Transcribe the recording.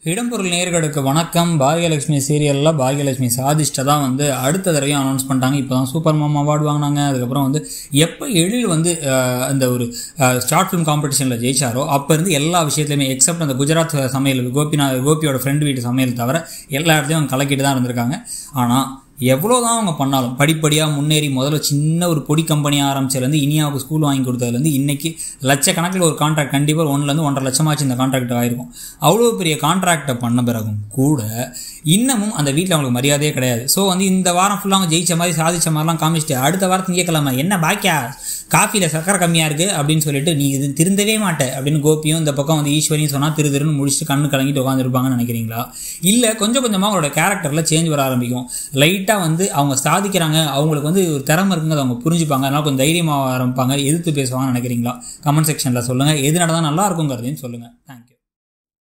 இடம்பொருள் நேர்களுக்கு வணக்கம் பாகியலட்சுமி சீரியலில் பாகியலட்சுமி சாதிஷ்டை தான் வந்து அடுத்த தடவையும் அனௌன்ஸ் பண்ணிட்டாங்க இப்போ தான் சூப்பர் மாமா அவார்டு வாங்கினாங்க அதுக்கப்புறம் வந்து எப்போ எழில் வந்து அஹ், அந்த ஒரு ஷார்ட் ஃபிலிம் காம்படிஷனில் ஜெயிச்சாரோ அப்போ இருந்து எல்லா விஷயத்துலையுமே எக்ஸப்ட் அந்த குஜராத் சமையல் கோபிநாத் கோபியோட ஃப்ரெண்டு வீட்டு சமையல் தவிர எல்லா இடத்துலையும் அவங்க கலக்கிட்டு தான் இருந்திருக்காங்க ஆனால் எவ்வளோ தான் அவங்க பண்ணாலும் படிப்படியாக முன்னேறி முதல்ல சின்ன ஒரு பொடி கம்பெனி ஆரம்பிச்சதுலேருந்து இனியாவுக்கு ஸ்கூல் வாங்கி கொடுத்ததுலேருந்து இன்னைக்கு லட்சக்கணக்கில் ஒரு கான்ட்ராக்ட் கண்டிப்பாக ஒன்றுலேருந்து ஒன்றரை லட்சமாச்சு இந்த கான்ட்ராக்ட் ஆயிருக்கும் அவ்வளோ பெரிய கான்ட்ராக்டை பண்ண பிறகும் கூட இன்னமும் அந்த வீட்டில் அவங்களுக்கு மரியாதையே கிடையாது ஸோ வந்து இந்த வாரம் ஃபுல்லாக அவங்க ஜெயிச்ச மாதிரி சாதிச்ச மாதிரிலாம் காமிச்சிட்டு அடுத்த வாரம் திங்கக்கிழமை என்ன பாக்கியா காஃபியில் சக்கரை கம்மியாக இருக்குது அப்படின்னு சொல்லிட்டு நீ இது திருந்தவே மாட்டே அப்படின்னு கோபியும் இந்த பக்கம் வந்து ஈஸ்வரியும் சொன்னால் திரு திருன்னு முடிச்சுட்டு கண்ணு கலங்கிட்டு உட்காந்துருப்பாங்கன்னு நினைக்கிறீங்களா இல்லை கொஞ்சம் கொஞ்சமாக அவங்களோட கேரக்டரில் சேஞ்ச் வர ஆரம்பிக்கும் லைட்டாக வந்து அவங்க சாதிக்கிறாங்க அவங்களுக்கு வந்து ஒரு திறமை இருக்குங்க அவங்க புரிஞ்சுப்பாங்க அதனால கொஞ்சம் தைரியமாக ஆரம்பிப்பாங்க எதிர்த்து பேசுவாங்கன்னு நினைக்கிறீங்களா கமெண்ட் செக்ஷனில் சொல்லுங்கள் எது நடந்தால் நல்லா இருக்குங்கிறதையும் சொல்லுங்கள் தேங்க்யூ